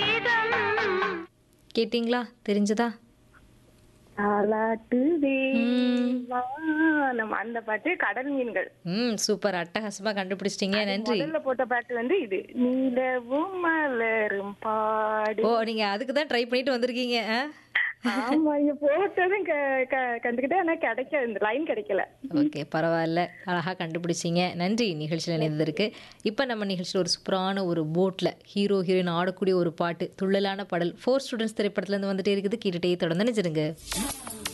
கேட்டிங்களா தெரிஞ்சதா தாலாட்டுதே ம். வானம் அந்த பாட்டு கடல் மீன்கள் ம் சூப்பர் அட்டகாசமா கண்டுபிடிச்சிட்டீங்க நன்றி முதல்ல போட்ட பாட்டு வந்து இது நிலவும் மலரும் பாடு ஓ நீங்க அதுக்கு தான் ட்ரை பண்ணிட்டு வந்திருக்கீங்க ஆ? ஆமா இங்க போட்டதும் க- க- கண்டுக்கிட்டே ஆனா கிடைக்க இந்த லைன் கிடைக்கல ஓகே பரவாயில்ல அழகா கண்டுபிடிச்சிங்க நன்றி நிகழ்ச்சியில் இணைந்ததற்கு இப்போ நம்ம நிகழ்ச்சியில் ஒரு சூப்பரான ஒரு போட்டில் ஹீரோ ஹீரோயின் ஆடக்கூடிய ஒரு பாட்டு துள்ளலான பாடல் ஃபோர் ஸ்டூடெண்ட்ஸ் திரைப்படத்துலேருந்து வந்துட்டே இருக்குது கேட்டுட்டே தொடர்ந்து நினைச்சிருங்க